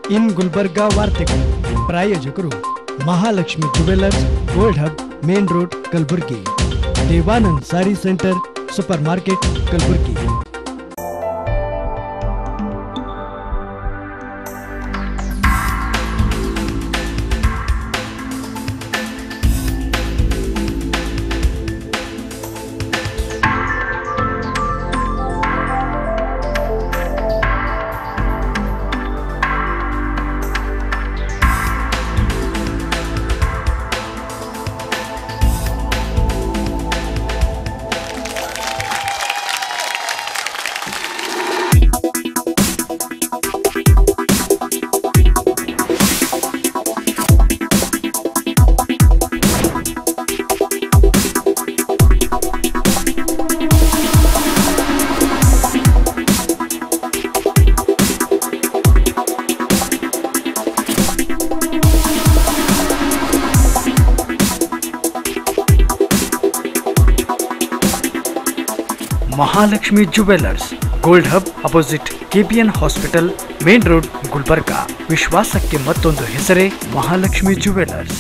ಇನ್ ಗುಲ್ಬರ್ಗಾ ವಾರ್ತೆಗಳು ಪ್ರಾಯೋಜಕರು Mahalakshmi jewellers gold hub main road Kalaburagi Devanand sari centre super market Kalaburagi Mahalakshmi jewellers gold hub opposite KPN hospital main road Gulbarga ವಿಶ್ವಾಸಕ್ಕೆ ಮತ್ತೊಂದು ಹೆಸರೇ Mahalakshmi jewellers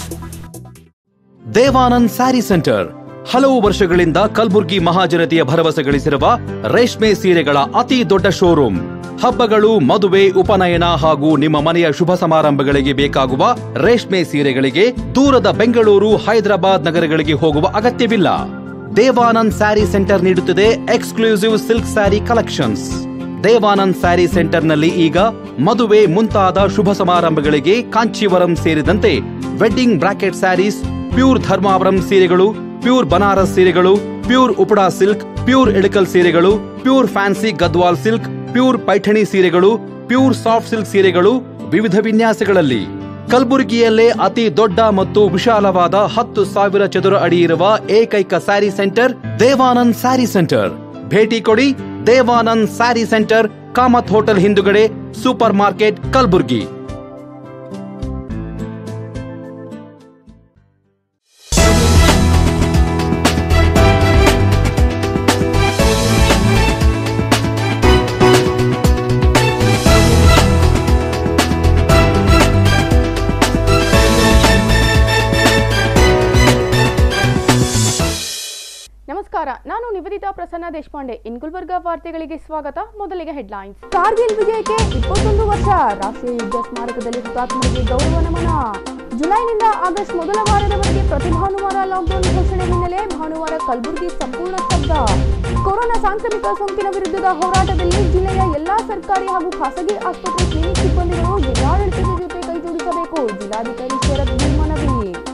Devanand sari centre ಹಲವು ವರ್ಷಗಳಿಂದ ಕಲ್ಬುರ್ಗಿ ಮಹಾಜನತೆಯ ಭರವಸೆ ಗಳಿಸಿರುವ ರೇಷ್ಮೆ ಸೀರೆಗಳ ಅತಿ ದೊಡ್ಡ ಶೋರೂಮ್ ಹಬ್ಬಗಳು ಮದುವೆ ಉಪನಯನ ಹಾಗೂ ನಿಮ್ಮ ಮನೆಯ ಶುಭ ಸಮಾರಂಭಗಳಿಗೆ ಬೇಕಾಗುವ ರೇಷ್ಮೆ ಸೀರೆಗಳಿಗೆ ದೂರದ ಬೆಂಗಳೂರು ಹೈದರಾಬಾದ್ ನಗರಗಳಿಗೆ ಹೋಗುವ ಅಗತ್ಯವಿಲ್ಲ ದೇವಾನಂದ್ ಸ್ಯಾರಿ ಸೆಂಟರ್ ನೀಡುತ್ತಿದೆ exclusive silk sari collections Devanand sari ಸೆಂಟರ್ನಲ್ಲಿ ಈಗ ಮದುವೆ ಮುಂತಾದ ಶುಭ ಸಮಾರಂಭಗಳಿಗೆ ಕಾಂಚೀವರಂ ಸೇರಿದಂತೆ wedding brocade saris pure Dharmavaram ಸೀರೆಗಳು ಪ್ಯೂರ್ ಬನಾರಸ್ ಸೀರೆಗಳು pure Uppada silk pure Ilkal ಸೀರೆಗಳು pure fancy Gadwal silk pure Paithani ಸೀರೆಗಳು ಪ್ಯೂರ್ ಸಾಫ್ಟ್ ಸಿಲ್ಕ್ ಸೀರೆಗಳು ವಿವಿಧ ವಿನ್ಯಾಸಗಳಲ್ಲಿ ಕಲಬುರಗಿಯಲ್ಲೇ ಅತಿ ದೊಡ್ಡ ಮತ್ತು ವಿಶಾಲವಾದ ಹತ್ತು ಸಾವಿರ ಚದುರ ಅಡಿ ಇರುವ ಏಕೈಕ ಸ್ಯಾರಿ ಸೆಂಟರ್ ದೇವಾನಂದ್ ಸ್ಯಾರಿ ಸೆಂಟರ್ ಭೇಟಿ ಕೊಡಿ ದೇವಾನಂದ್ ಸ್ಯಾರಿ ಸೆಂಟರ್ ಕಾಮತ್ ಹೋಟೆಲ್ ಹಿಂದುಗಡೆ ಸೂಪರ್ ಮಾರ್ಕೆಟ್ ಕಲಬುರ್ಗಿ ನಮಸ್ಕಾರ ನಾನು ನಿವೇದಿತಾ ಪ್ರಸನ್ನ ದೇಶಪಾಂಡೆ ಇನ್ ಗುಲ್ಬರ್ಗಾ ವಾರ್ತೆಗಳಿಗೆ ಸ್ವಾಗತ ಮೊದಲಿಗೆ ಹೆಡ್ಲೈನ್ಸ್ ಕಾರ್ಗಿಲ್ ವಿಜಯಕ್ಕೆ ಇಪ್ಪತ್ತೊಂದು ವರ್ಷ ರಾಷ್ಟ್ರೀಯ ಯುದ್ಧ ಸ್ಮಾರಕದಲ್ಲಿ ಹುತಾತ್ಮರಿಗೆ ಗೌರವ ನಮನ ಜುಲೈನಿಂದ ಆಗಸ್ಟ್ ಮೊದಲ ವಾರದವರೆಗೆ ಪ್ರತಿ ಭಾನುವಾರ ಲಾಕ್ಡೌನ್ ಘೋಷಣೆ ಹಿನ್ನೆಲೆ ಭಾನುವಾರ ಕಲಬುರಗಿ ಸಂಪೂರ್ಣ ಸ್ತಬ್ಧ ಕೊರೋನಾ ಸಾಂಕ್ರಾಮಿಕ ಸೋಂಕಿನ ವಿರುದ್ಧದ ಹೋರಾಟದಲ್ಲಿ ಜಿಲ್ಲೆಯ ಎಲ್ಲಾ ಸರ್ಕಾರಿ ಹಾಗೂ ಖಾಸಗಿ ಆಸ್ಪತ್ರೆ ಕ್ಲಿನಿಕ್ ಸಿಬ್ಬಂದಿಗಳು ಜಿಲ್ಲಾಡಳಿತದ ಜೊತೆ ಕೈಜೋಡಿಸಬೇಕು ಜಿಲ್ಲಾಧಿಕಾರಿ ಶರತ್ ಬಿ ಮನವಿ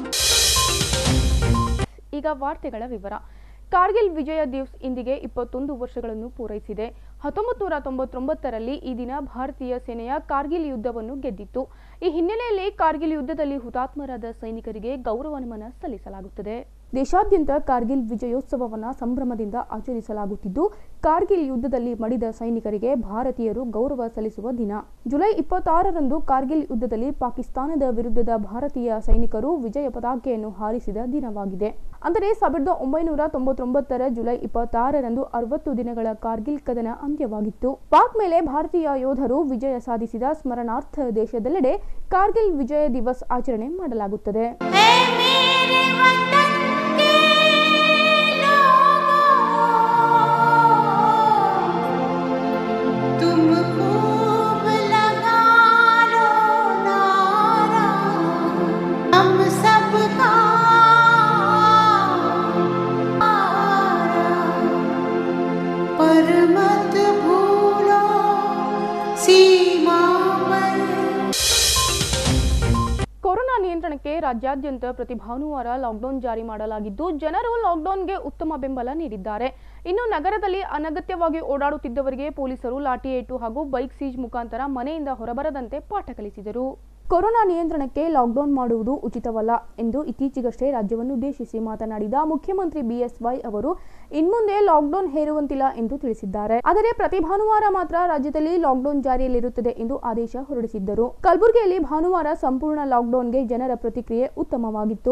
ಈಗ ವಾರ್ತೆಗಳ ವಿವರ ಕಾರ್ಗಿಲ್ ವಿಜಯ ದಿವಸ್ ಇಂದಿಗೆ ಇಪ್ಪತ್ತೊಂದು ವರ್ಷಗಳನ್ನು ಪೂರೈಸಿದೆ ಹತ್ತೊಂಬತ್ತು ನೂರ ತೊಂಬತ್ತೊಂಬತ್ತರಲ್ಲಿ ಈ ದಿನ ಭಾರತೀಯ ಸೇನೆಯ ಕಾರ್ಗಿಲ್ ಯುದ್ಧವನ್ನು ಗೆದ್ದಿತ್ತು ಈ ಹಿನ್ನೆಲೆಯಲ್ಲಿ ಕಾರ್ಗಿಲ್ ಯುದ್ಧದಲ್ಲಿ ಹುತಾತ್ಮರಾದ ಸೈನಿಕರಿಗೆ ಗೌರವ ನಮನ ಸಲ್ಲಿಸಲಾಗುತ್ತದೆ ದೇಶಾದ್ಯಂತ ಕಾರ್ಗಿಲ್ ವಿಜಯೋತ್ಸವವನ್ನು ಸಂಭ್ರಮದಿಂದ ಆಚರಿಸಲಾಗುತ್ತಿದ್ದು ಕಾರ್ಗಿಲ್ ಯುದ್ಧದಲ್ಲಿ ಮಡಿದ ಸೈನಿಕರಿಗೆ ಭಾರತೀಯರು ಗೌರವ ಸಲ್ಲಿಸುವ ದಿನ ಜುಲೈ ಇಪ್ಪತ್ತಾರರಂದು ಕಾರ್ಗಿಲ್ ಯುದ್ಧದಲ್ಲಿ ಪಾಕಿಸ್ತಾನದ ವಿರುದ್ಧದ ಭಾರತೀಯ ಸೈನಿಕರು ವಿಜಯ ಪತಾಕೆಯನ್ನು ಹಾರಿಸಿದ ದಿನವಾಗಿದೆ ಅಂದರೆ ಸಾವಿರದ ಒಂಬೈನೂರ ತೊಂಬತ್ತೊಂಬತ್ತರ ಜುಲೈ ಇಪ್ಪತ್ತಾರರಂದು ಅರವತ್ತು ದಿನಗಳ ಕಾರ್ಗಿಲ್ ಕದನ ಅಂತ್ಯವಾಗಿತ್ತು ಪಾಕ್ ಮೇಲೆ ಭಾರತೀಯ ಯೋಧರು ವಿಜಯ ಸಾಧಿಸಿದ ಸ್ಮರಣಾರ್ಥ ದೇಶದೆಲ್ಲೆಡೆ ಕಾರ್ಗಿಲ್ ವಿಜಯ ದಿವಸ್ ಆಚರಣೆ ಮಾಡಲಾಗುತ್ತದೆ तुम खूब लगा लो नारा हम सबका पर मत भूलो सीमा पर ಕೊರೋನಾ ನಿಯಂತ್ರಣಕ್ಕೆ ರಾಜ್ಯಾದ್ಯಂತ ಪ್ರತಿ ಭಾನುವಾರ ಲಾಕ್ಡೌನ್ ಜಾರಿ ಮಾಡಲಾಗಿದ್ದು ಜನರು ಲಾಕ್ಡೌನ್ಗೆ ಉತ್ತಮ ಬೆಂಬಲ ನೀಡಿದ್ದಾರೆ ಇನ್ನು ನಗರದಲ್ಲಿ ಅನಗತ್ಯವಾಗಿ ಓಡಾಡುತ್ತಿದ್ದವರಿಗೆ ಪೊಲೀಸರು ಲಾಠಿ ಏಟು ಹಾಗೂ ಬೈಕ್ ಸೀಜ್ ಮುಖಾಂತರ ಮನೆಯಿಂದ ಹೊರಬರದಂತೆ ಪಾಠ ಕಲಿಸಿದರು ಕೊರೋನಾ ನಿಯಂತ್ರಣಕ್ಕೆ ಲಾಕ್ಡೌನ್ ಮಾಡುವುದು ಉಚಿತವಲ್ಲ ಎಂದು ಇತ್ತೀಚೆಗಷ್ಟೇ ರಾಜ್ಯವನ್ನು ಉದ್ದೇಶಿಸಿ ಮಾತನಾಡಿದ ಮುಖ್ಯಮಂತ್ರಿ ಬಿಎಸ್ವೈ ಅವರು ಇನ್ಮುಂದೆ ಲಾಕ್ಡೌನ್ ಹೇರುವಂತಿಲ್ಲ ಎಂದು ತಿಳಿಸಿದ್ದಾರೆ ಆದರೆ ಪ್ರತಿ ಭಾನುವಾರ ಮಾತ್ರ ರಾಜ್ಯದಲ್ಲಿ ಲಾಕ್ಡೌನ್ ಜಾರಿಯಲ್ಲಿರುತ್ತದೆ ಎಂದು ಆದೇಶ ಹೊರಡಿಸಿದ್ದರು ಕಲಬುರಗಿಯಲ್ಲಿ ಭಾನುವಾರ ಸಂಪೂರ್ಣ ಲಾಕ್ಡೌನ್ಗೆ ಜನರ ಪ್ರತಿಕ್ರಿಯೆ ಉತ್ತಮವಾಗಿತ್ತು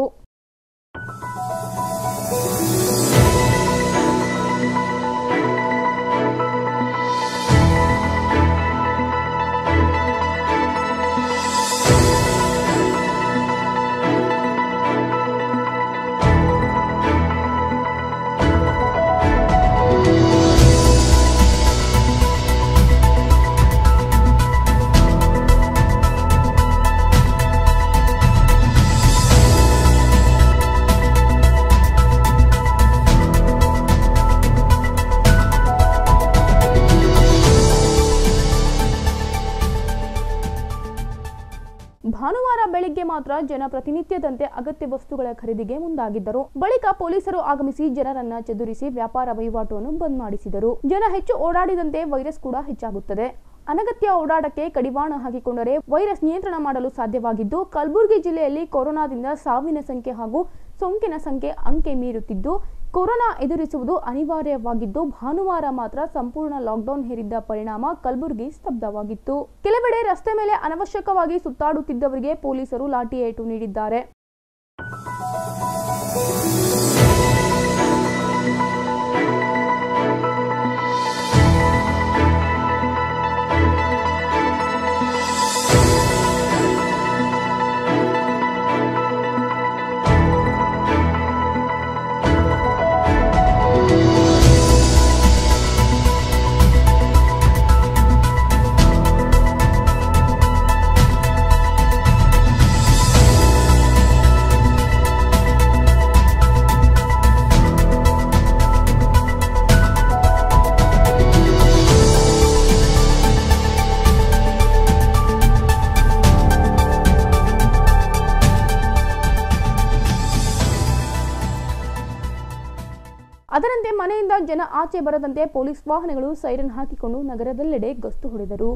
ಭಾನುವಾರ ಬೆಳಿಗ್ಗೆ ಮಾತ್ರ ಜನ ಪ್ರತಿನಿತ್ಯದಂತೆ ಅಗತ್ಯ ವಸ್ತುಗಳ ಖರೀದಿಗೆ ಮುಂದಾಗಿದ್ದರು ಬಳಿಕ ಪೊಲೀಸರು ಆಗಮಿಸಿ ಜನರನ್ನ ಚದುರಿಸಿ ವ್ಯಾಪಾರ ವಹಿವಾಟುವನ್ನು ಬಂದ್ ಮಾಡಿಸಿದರು ಜನ ಹೆಚ್ಚು ಓಡಾಡಿದಂತೆ ವೈರಸ್ ಕೂಡ ಹೆಚ್ಚಾಗುತ್ತದೆ ಅನಗತ್ಯ ಓಡಾಟಕ್ಕೆ ಕಡಿವಾಣ ಹಾಕಿಕೊಂಡರೆ ವೈರಸ್ ನಿಯಂತ್ರಣ ಮಾಡಲು ಸಾಧ್ಯವಾಗಿದ್ದು ಕಲಬುರಗಿ ಜಿಲ್ಲೆಯಲ್ಲಿ ಕೊರೋನಾದಿಂದ ಸಾವಿನ ಸಂಖ್ಯೆ ಹಾಗೂ ಸೋಂಕಿನ ಸಂಖ್ಯೆ ಅಂಕೆ ಮೀರುತ್ತಿದ್ದು ಕೊರೋನಾ ಎದುರಿಸುವುದು ಅನಿವಾರ್ಯವಾಗಿದ್ದು ಭಾನುವಾರ ಮಾತ್ರ ಸಂಪೂರ್ಣ ಲಾಕ್ಡೌನ್ ಹೇರಿದ್ದ ಪರಿಣಾಮ ಕಲಬುರಗಿ ಸ್ತಬ್ಧವಾಗಿತ್ತು ಕೆಲವೆಡೆ ರಸ್ತೆ ಮೇಲೆ ಅನವಶ್ಯಕವಾಗಿ ಸುತ್ತಾಡುತ್ತಿದ್ದವರಿಗೆ ಪೊಲೀಸರು ಲಾಠಿ ಏಟು ನೀಡಿದ್ದಾರೆ ಅದರಂತೆ ಮನೆಯಿಂದ ಜನ ಆಚೆ ಬರದಂತೆ ಪೊಲೀಸ್ ವಾಹನಗಳು ಸೈರನ್ ಹಾಕಿಕೊಂಡು ನಗರದೆಲ್ಲೆಡೆ ಗಸ್ತು ಹೊಡೆದರು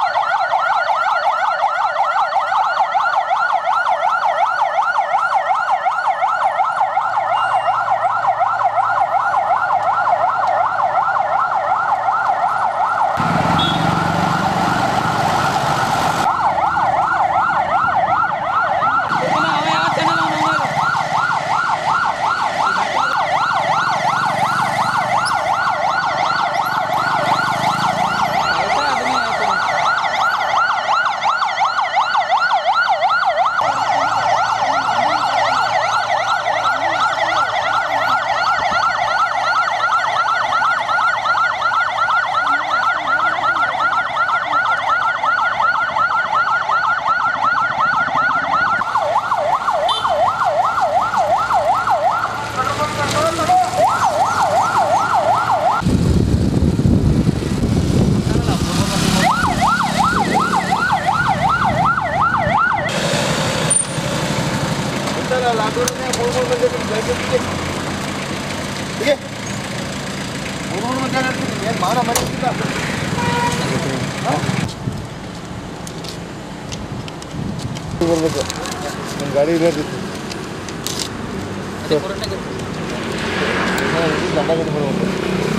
ಬರ್ಬೇಕು ನಮ್ಮ ಗಾಡಿ ಇರೋದಿತ್ತು ದಂಡಗಟ್ಟು ಬರ್ಬೇಕು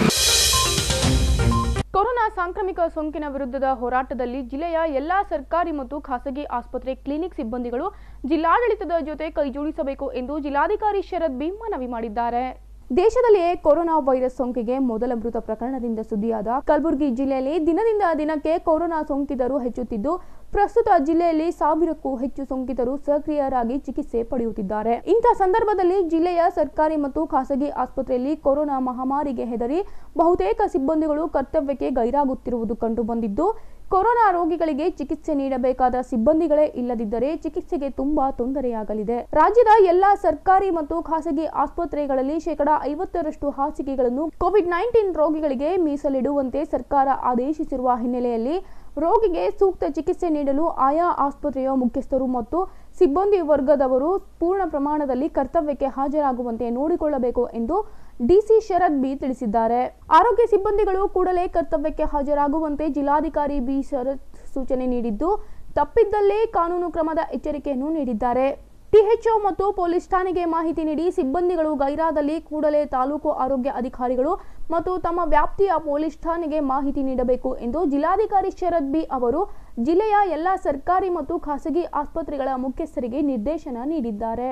ಕೊರೋನಾ ಸಾಂಕ್ರಾಮಿಕ ಸೋಂಕಿನ ವಿರುದ್ಧದ ಹೋರಾಟದಲ್ಲಿ ಜಿಲ್ಲೆಯ ಎಲ್ಲಾ ಸರ್ಕಾರಿ ಮತ್ತು ಖಾಸಗಿ ಆಸ್ಪತ್ರೆ ಕ್ಲಿನಿಕ್ ಸಿಬ್ಬಂದಿಗಳು ಜಿಲ್ಲಾಡಳಿತದ ಜೊತೆ ಕೈಜೋಡಿಸಬೇಕು ಎಂದು ಜಿಲ್ಲಾಧಿಕಾರಿ ಶರದ್ ಬಿ ಮನವಿ ಮಾಡಿದ್ದಾರೆ ದೇಶದಲ್ಲಿಯೇ ಕೊರೋನಾ ವೈರಸ್ ಸೋಂಕಿಗೆ ಮೊದಲ ಮೃತ ಪ್ರಕರಣದಿಂದ ಸುದ್ದಿಯಾದ ಕಲಬುರಗಿ ಜಿಲ್ಲೆಯಲ್ಲಿ ದಿನದಿಂದ ದಿನಕ್ಕೆ ಕೊರೋನಾ ಸೋಂಕಿತರು ಹೆಚ್ಚುತ್ತಿದ್ದು ಪ್ರಸ್ತುತ ಜಿಲ್ಲೆಯಲ್ಲಿ ಸಾವಿರಕ್ಕೂ ಹೆಚ್ಚು ಸೋಂಕಿತರು ಸಕ್ರಿಯರಾಗಿ ಚಿಕಿತ್ಸೆ ಪಡೆಯುತ್ತಿದ್ದಾರೆ ಇಂಥ ಸಂದರ್ಭದಲ್ಲಿ ಜಿಲ್ಲೆಯ ಸರ್ಕಾರಿ ಮತ್ತು ಖಾಸಗಿ ಆಸ್ಪತ್ರೆಯಲ್ಲಿ ಕೊರೋನಾ ಮಹಾಮಾರಿಗೆ ಹೆದರಿ ಬಹುತೇಕ ಸಿಬ್ಬಂದಿಗಳು ಕರ್ತವ್ಯಕ್ಕೆ ಗೈರಾಗುತ್ತಿರುವುದು ಕಂಡುಬಂದಿದ್ದು ಕೊರೋನಾ ರೋಗಿಗಳಿಗೆ ಚಿಕಿತ್ಸೆ ನೀಡಬೇಕಾದ ಸಿಬ್ಬಂದಿಗಳೇ ಇಲ್ಲದಿದ್ದರೆ ಚಿಕಿತ್ಸೆಗೆ ತುಂಬಾ ತೊಂದರೆಯಾಗಲಿದೆ ರಾಜ್ಯದ ಎಲ್ಲಾ ಸರ್ಕಾರಿ ಮತ್ತು ಖಾಸಗಿ ಆಸ್ಪತ್ರೆಗಳಲ್ಲಿ ಶೇಕಡಾ ಐವತ್ತರಷ್ಟು ಹಾಸಿಗೆಗಳನ್ನು ಕೋವಿಡ್ ನೈನ್ಟೀನ್ ರೋಗಿಗಳಿಗೆ ಮೀಸಲಿಡುವಂತೆ ಸರ್ಕಾರ ಆದೇಶಿಸಿರುವ ಹಿನ್ನೆಲೆಯಲ್ಲಿ ರೋಗಿಗೆ ಸೂಕ್ತ ಚಿಕಿತ್ಸೆ ನೀಡಲು ಆಯಾ ಆಸ್ಪತ್ರೆಯ ಮುಖ್ಯಸ್ಥರು ಮತ್ತು ಸಿಬ್ಬಂದಿ ವರ್ಗದವರು ಪೂರ್ಣ ಪ್ರಮಾಣದಲ್ಲಿ ಕರ್ತವ್ಯಕ್ಕೆ ಹಾಜರಾಗುವಂತೆ ನೋಡಿಕೊಳ್ಳಬೇಕು ಎಂದು ಡಿಸಿ ಶರದ್ ಬಿ ತಿಳಿಸಿದ್ದಾರೆ ಆರೋಗ್ಯ ಸಿಬ್ಬಂದಿಗಳು ಕೂಡಲೇ ಕರ್ತವ್ಯಕ್ಕೆ ಹಾಜರಾಗುವಂತೆ ಜಿಲ್ಲಾಧಿಕಾರಿ ಬಿ ಶರತ್ ಸೂಚನೆ ನೀಡಿದ್ದು ತಪ್ಪಿದ್ದಲ್ಲೇ ಕಾನೂನು ಕ್ರಮದ ಎಚ್ಚರಿಕೆಯನ್ನು ನೀಡಿದ್ದಾರೆ ಟಿಎಚ್ಒ ಮತ್ತು ಪೊಲೀಸ್ ಠಾಣೆಗೆ ಮಾಹಿತಿ ನೀಡಿ ಸಿಬ್ಬಂದಿಗಳು ಗೈರಾದಲ್ಲಿ ಕೂಡಲೇ ತಾಲೂಕು ಆರೋಗ್ಯ ಅಧಿಕಾರಿಗಳು ಮತ್ತು ತಮ್ಮ ವ್ಯಾಪ್ತಿಯ ಪೊಲೀಸ್ ಠಾಣೆಗೆ ಮಾಹಿತಿ ನೀಡಬೇಕು ಎಂದು ಜಿಲ್ಲಾಧಿಕಾರಿ ಶರದ್ ಬಿ ಅವರು ಜಿಲ್ಲೆಯ ಎಲ್ಲಾ ಸರ್ಕಾರಿ ಮತ್ತು ಖಾಸಗಿ ಆಸ್ಪತ್ರೆಗಳ ಮುಖ್ಯಸ್ಥರಿಗೆ ನಿರ್ದೇಶನ ನೀಡಿದ್ದಾರೆ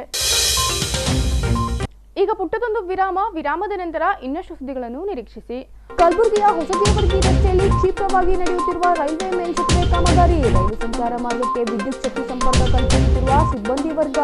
ಈಗ ಪುಟ್ಟದೊಂದು ವಿರಾಮ ವಿರಾಮದ ನಂತರ ಇನ್ನಷ್ಟು ಸುದ್ದಿಗಳನ್ನು ನಿರೀಕ್ಷಿಸಿ ಕಲಬುರಗಿಯ ಹೊಸದೇವರ್ಗಿ ರಸ್ತೆಯಲ್ಲಿ ಕ್ಷಿಪ್ರವಾಗಿ ನಡೆಯುತ್ತಿರುವ ರೈಲ್ವೆ ಮೇಲ್ಸೇತುವೆ ಕಾಮಗಾರಿ ರೈಲು ಸಂಚಾರ ಮಾರ್ಗಕ್ಕೆ ವಿದ್ಯುತ್ ಶಕ್ತಿ ಸಂಪರ್ಕ ಕಲ್ಪಿಸುತ್ತಿರುವ ಸಿಬ್ಬಂದಿ ವರ್ಗ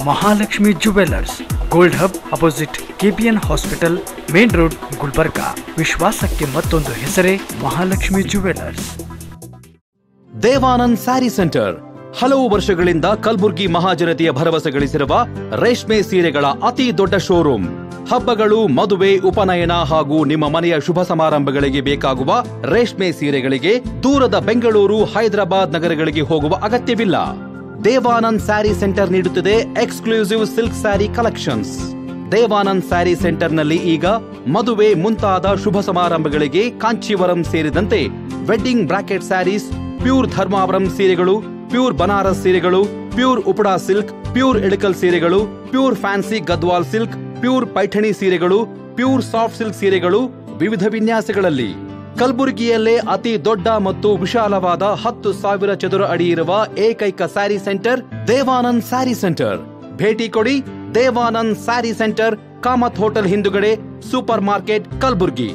Mahalakshmi jewellers gold hub opposite KPN hospital main road Gulbarga ವಿಶ್ವಾಸಕ್ಕೆ ಮತ್ತೊಂದು ಹೆಸರೇ ಮಹಾಲಕ್ಷ್ಮಿ ಜುವೆಲ್ಲರ್ಸ್ ದೇವಾನಂದ್ ಸ್ಯಾರಿ ಸೆಂಟರ್ ಹಲವು ವರ್ಷಗಳಿಂದ ಕಲ್ಬುರ್ಗಿ ಮಹಾಜನತೆಯ ಭರವಸೆ ಗಳಿಸಿರುವ ರೇಷ್ಮೆ ಸೀರೆಗಳ ಅತಿ ದೊಡ್ಡ ಶೋರೂಮ್ ಹಬ್ಬಗಳು ಮದುವೆ ಉಪನಯನ ಹಾಗೂ ನಿಮ್ಮ ಮನೆಯ ಶುಭ ಸಮಾರಂಭಗಳಿಗೆ ಬೇಕಾಗುವ ರೇಷ್ಮೆ ಸೀರೆಗಳಿಗೆ ದೂರದ ಬೆಂಗಳೂರು ಹೈದರಾಬಾದ್ ನಗರಗಳಿಗೆ ಹೋಗುವ ಅಗತ್ಯವಿಲ್ಲ ದೇವಾನಂದ್ ಸ್ಯಾರಿ ಸೆಂಟರ್ ನೀಡುತ್ತಿದೆ exclusive silk sari collections Devanand sari ಸೆಂಟರ್ನಲ್ಲಿ ಈಗ ಮದುವೆ ಮುಂತಾದ ಶುಭ ಸಮಾರಂಭಗಳಿಗೆ ಕಾಂಚೀವರಂ ಸೇರಿದಂತೆ wedding brocade saris pure Dharmavaram ಸೀರೆಗಳು ಪ್ಯೂರ್ ಬನಾರಸ್ ಸೀರೆಗಳು pure Uppada silk pure Ilkal ಸೀರೆಗಳು pure fancy Gadwal silk pure Paithani ಸೀರೆಗಳು ಪ್ಯೂರ್ ಸಾಫ್ಟ್ ಸಿಲ್ಕ್ ಸೀರೆಗಳು ವಿವಿಧ ವಿನ್ಯಾಸಗಳಲ್ಲಿ ಕಲಬುರಗಿಯಲ್ಲೇ ಅತಿ ದೊಡ್ಡ ಮತ್ತು ವಿಶಾಲವಾದ ಹತ್ತು ಸಾವಿರ ಚದುರ ಅಡಿ ಇರುವ ಏಕೈಕ ಸ್ಯಾರಿ ಸೆಂಟರ್ ದೇವಾನಂದ್ ಸ್ಯಾರಿ ಸೆಂಟರ್ ಭೇಟಿ ಕೊಡಿ ದೇವಾನಂದ್ ಸ್ಯಾರಿ ಸೆಂಟರ್ ಕಾಮತ್ ಹೋಟೆಲ್ ಹಿಂದುಗಡೆ ಸೂಪರ್ ಮಾರ್ಕೆಟ್ ಕಲಬುರ್ಗಿ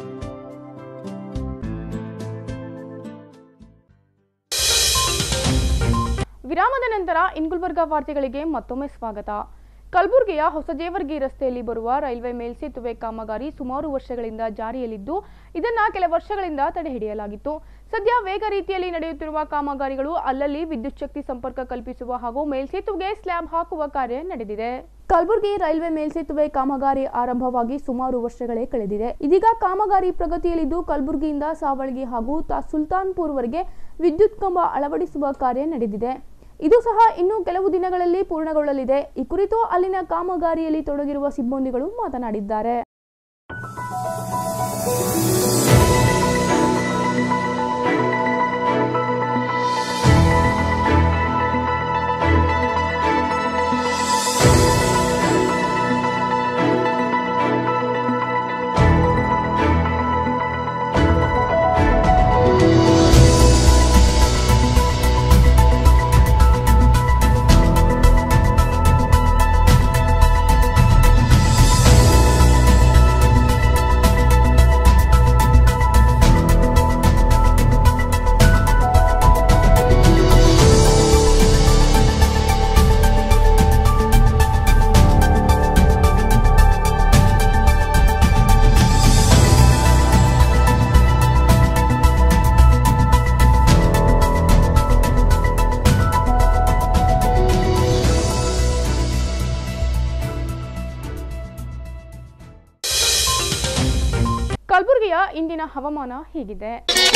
ವಿರಾಮದ ನಂತರ ಇನ್ಗುಲ್ಬರ್ಗಾ ವಾರ್ತೆಗಳಿಗೆ ಮತ್ತೊಮ್ಮೆ ಸ್ವಾಗತ ಕಲಬುರಗಿಯ ಹೊಸಜೇವರ್ಗಿ ರಸ್ತೆಯಲ್ಲಿ ಬರುವ ರೈಲ್ವೆ ಮೇಲ್ಸೇತುವೆ ಕಾಮಗಾರಿ ಸುಮಾರು ವರ್ಷಗಳಿಂದ ಜಾರಿಯಲ್ಲಿದ್ದು ಇದನ್ನ ಕೆಲ ವರ್ಷಗಳಿಂದ ತಡೆಹಿಡಿಯಲಾಗಿತ್ತು ಸದ್ಯ ವೇಗ ರೀತಿಯಲ್ಲಿ ನಡೆಯುತ್ತಿರುವ ಕಾಮಗಾರಿಗಳು ಅಲ್ಲಲ್ಲಿ ವಿದ್ಯುತ್ ಶಕ್ತಿ ಸಂಪರ್ಕ ಕಲ್ಪಿಸುವ ಹಾಗೂ ಮೇಲ್ಸೇತುವೆಗೆ ಸ್ಲ್ಯಾಬ್ ಹಾಕುವ ಕಾರ್ಯ ನಡೆದಿದೆ ಕಲಬುರಗಿ ರೈಲ್ವೆ ಮೇಲ್ಸೇತುವೆ ಕಾಮಗಾರಿ ಆರಂಭವಾಗಿ ಸುಮಾರು ವರ್ಷಗಳೇ ಕಳೆದಿದೆ ಇದೀಗ ಕಾಮಗಾರಿ ಪ್ರಗತಿಯಲ್ಲಿದ್ದು ಕಲಬುರಗಿಯಿಂದ ಸಾವಳಗಿ ಹಾಗೂ ತಾ ಸುಲ್ತಾನ್ಪುರ್ವರೆಗೆ ವಿದ್ಯುತ್ ಕಂಬ ಅಳವಡಿಸುವ ಕಾರ್ಯ ನಡೆದಿದೆ ಇದು ಸಹ ಇನ್ನು ಕೆಲವು ದಿನಗಳಲ್ಲಿ ಪೂರ್ಣಗೊಳ್ಳಲಿದೆ ಈ ಕುರಿತು ಅಲ್ಲಿನ ಕಾಮಗಾರಿಯಲ್ಲಿ ತೊಡಗಿರುವ ಸಿಬ್ಬಂದಿಗಳು ಮಾತನಾಡಿದ್ದಾರೆ ಕಲಬುರಗಿಯ ಇಂದಿನ ಹವಾಮಾನ ಹೀಗಿದೆ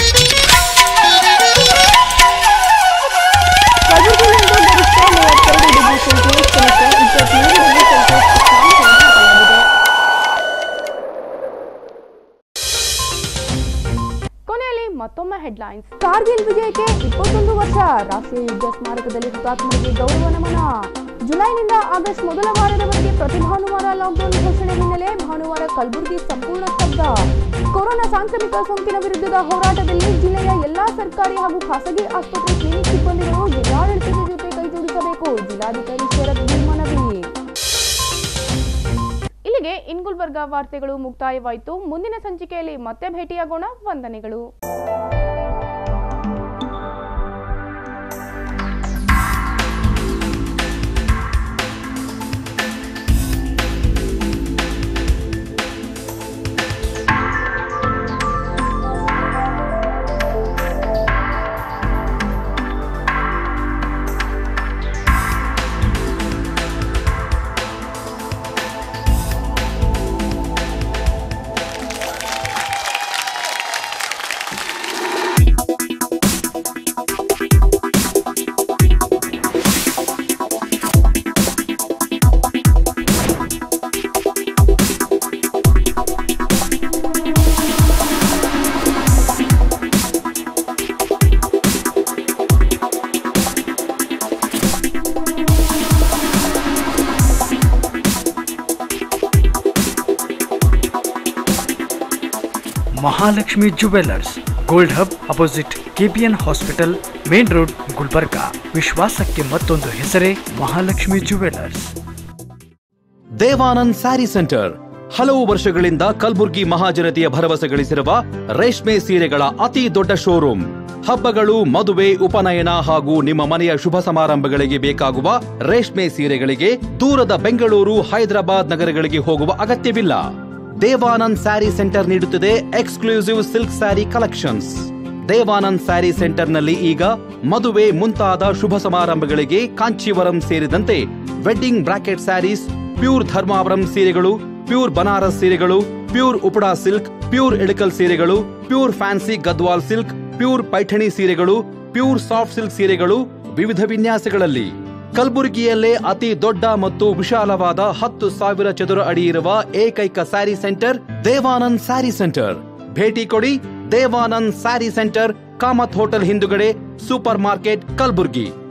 ಕಲಬುರಗಿಯಲ್ಲಿಂದು ಗರಿಷ್ಠ ಮೂವತ್ತೆರಡು ಡಿಗ್ರಿ ಸೆಲ್ಸಿಯಸ್ ಕನಿಷ್ಠ ಇಪ್ಪತ್ಮೂರು ಡಿಗ್ರಿ ಸೆಲ್ಸಿಯಸ್ ಉಷ್ಣಾಂಶವನ್ನು ದಾಖಲಾಗಿದೆ ಕೊನೆಯಲ್ಲಿ ಮತ್ತೊಮ್ಮೆ ಹೆಡ್ಲೈನ್ಸ್ ಕಾರ್ಗಿಲ್ ವಿಜಯಕ್ಕೆ ಇಪ್ಪತ್ತೊಂದು ವರ್ಷ ರಾಷ್ಟ್ರೀಯ ಯುದ್ಧ ಸ್ಮಾರಕದಲ್ಲಿ ಹುತಾತ್ಮರಿಗೆ ಗೌರವ ನಮನ ಜುಲೈನಿಂದ ಆಗಸ್ಟ್ ಮೊದಲ ವಾರದವರೆಗೆ ಪ್ರತಿ ಭಾನುವಾರ ಲಾಕ್ಡೌನ್ ಘೋಷಣೆ ಹಿನ್ನೆಲೆ ಭಾನುವಾರ ಕಲಬುರಗಿ ಸಂಪೂರ್ಣ ಸ್ತಬ್ಧ ಕೊರೋನಾ ಸಾಂಕ್ರಾಮಿಕ ಸೋಂಕಿನ ವಿರುದ್ಧದ ಹೋರಾಟದಲ್ಲಿ ಜಿಲ್ಲೆಯ ಎಲ್ಲಾ ಸರ್ಕಾರಿ ಹಾಗೂ ಖಾಸಗಿ ಆಸ್ಪತ್ರೆ ಕ್ಲಿನಿಕ್ ಸಿಬ್ಬಂದಿಗಳು ಜಿಲ್ಲಾಡಳಿತದ ಜೊತೆ ಕೈಜೋಡಿಸಬೇಕು ಜಿಲ್ಲಾಧಿಕಾರಿ ಶರತ್ ಬಿ ಮನವಿ ಇಲ್ಲಿಗೆ ಇನ್ಗುಲ್ಬರ್ಗಾ ವಾರ್ತೆಗಳು ಮುಕ್ತಾಯವಾಯಿತು ಮುಂದಿನ ಸಂಚಿಕೆಯಲ್ಲಿ ಮತ್ತೆ ಭೇಟಿಯಾಗೋಣ ವಂದನೆಗಳು Mahalakshmi jewellers gold hub opposite KPN hospital main road Gulbarga ವಿಶ್ವಾಸಕ್ಕೆ ಮತ್ತೊಂದು ಹೆಸರೇ ಮಹಾಲಕ್ಷ್ಮಿ ಜುವೆಲ್ಲರ್ಸ್ ದೇವಾನಂದ್ ಸ್ಯಾರಿ ಸೆಂಟರ್ ಹಲವು ವರ್ಷಗಳಿಂದ ಕಲ್ಬುರ್ಗಿ ಮಹಾಜನತೆಯ ಭರವಸೆ ಗಳಿಸಿರುವ ರೇಷ್ಮೆ ಸೀರೆಗಳ ಅತಿ ದೊಡ್ಡ ಶೋರೂಮ್ ಹಬ್ಬಗಳು ಮದುವೆ ಉಪನಯನ ಹಾಗೂ ನಿಮ್ಮ ಮನೆಯ ಶುಭ ಸಮಾರಂಭಗಳಿಗೆ ಬೇಕಾಗುವ ರೇಷ್ಮೆ ಸೀರೆಗಳಿಗೆ ದೂರದ ಬೆಂಗಳೂರು ಹೈದರಾಬಾದ್ ನಗರಗಳಿಗೆ ಹೋಗುವ ಅಗತ್ಯವಿಲ್ಲ ದೇವಾನಂದ್ ಸ್ಯಾರಿ ಸೆಂಟರ್ ನೀಡುತ್ತಿದೆ exclusive silk sari collections Devanand sari ಸೆಂಟರ್ನಲ್ಲಿ ಈಗ ಮದುವೆ ಮುಂತಾದ ಶುಭ ಸಮಾರಂಭಗಳಿಗೆ ಕಾಂಚೀವರಂ ಸೇರಿದಂತೆ wedding brocade saris pure Dharmavaram ಸೀರೆಗಳು ಪ್ಯೂರ್ ಬನಾರಸ್ ಸೀರೆಗಳು pure Uppada silk pure Ilkal ಸೀರೆಗಳು pure fancy Gadwal silk pure Paithani ಸೀರೆಗಳು ಪ್ಯೂರ್ ಸಾಫ್ಟ್ ಸಿಲ್ಕ್ ಸೀರೆಗಳು ವಿವಿಧ ವಿನ್ಯಾಸಗಳಲ್ಲಿ ಕಲಬುರಗಿಯಲ್ಲೇ ಅತಿ ದೊಡ್ಡ ಮತ್ತು ವಿಶಾಲವಾದ ಹತ್ತು ಸಾವಿರ ಚದುರ ಅಡಿ ಇರುವ ಏಕೈಕ ಸ್ಯಾರಿ ಸೆಂಟರ್ ದೇವಾನಂದ್ ಸ್ಯಾರಿ ಸೆಂಟರ್ ಭೇಟಿ ಕೊಡಿ ದೇವಾನಂದ್ ಸ್ಯಾರಿ ಸೆಂಟರ್ ಕಾಮತ್ ಹೋಟೆಲ್ ಹಿಂದುಗಡೆ ಸೂಪರ್ ಮಾರ್ಕೆಟ್ ಕಲಬುರ್ಗಿ